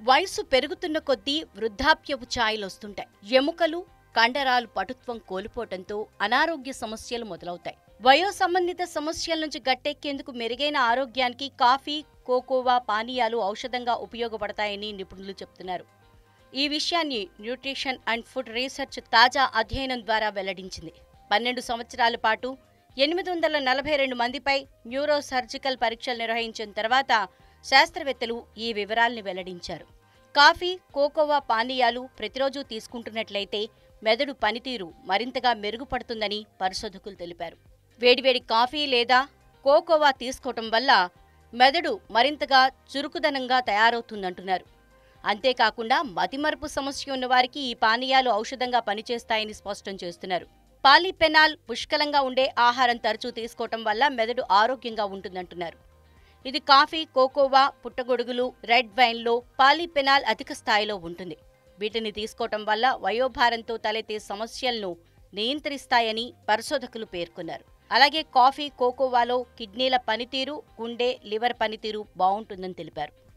వయసు పెరుగుతున్న కొద్దీ వృద్ధాప్యపు ఛాయలొస్తుంటాయి ఎముకలు కండరాలు పటుత్వం కోల్పోవటంతో అనారోగ్య సమస్యలు మొదలవుతాయి వయో సంబంధిత సమస్యల నుంచి గట్టెక్కేందుకు మెరుగైన ఆరోగ్యానికి కాఫీ కోకోవా పానీయాలు ఔషధంగా ఉపయోగపడతాయని నిపుణులు చెప్తున్నారు ఈ విషయాన్ని న్యూట్రిషన్ అండ్ ఫుడ్ రీసెర్చ్ తాజా అధ్యయనం ద్వారా వెల్లడించింది పన్నెండు సంవత్సరాల పాటు ఎనిమిది వందల నలభై రెండు మందిపై న్యూరో సర్జికల్ పరీక్షలు నిర్వహించిన తర్వాత శాస్త్రవేత్తలు ఈ వివరాల్ని వెల్లడించారు కాఫీ కోకోవా పానీయాలు ప్రతిరోజు తీసుకుంటున్నట్లయితే మెదడు పనితీరు మరింతగా మెరుగుపడుతుందని పరిశోధకులు తెలిపారు వేడివేడి కాఫీ లేదా కోకోవా తీసుకోవటం వల్ల మెదడు మరింతగా చురుకుదనంగా తయారవుతుందంటున్నారు అంతేకాకుండా మతిమరుపు సమస్య ఉన్న వారికి ఈ పానీయాలు ఔషధంగా పనిచేస్తాయని స్పష్టం చేస్తున్నారు పాలీపెనాల్ పుష్కలంగా ఉండే ఆహారం తరచూ తీసుకోవటం వల్ల మెదడు ఆరోగ్యంగా ఉంటుందంటున్నారు ఇది కాఫీ కోకోవా పుట్టగొడుగులు రెడ్ వైన్లో పాలీపెనాల్ అధిక స్థాయిలో ఉంటుంది వీటిని తీసుకోవటం వల్ల వయోభారంతో తలెత్తే సమస్యలను నియంత్రిస్తాయని పరిశోధకులు పేర్కొన్నారు అలాగే కాఫీ కోకోవాలో కిడ్నీల పనితీరు గుండె లివర్ పనితీరు బాగుంటుందని తెలిపారు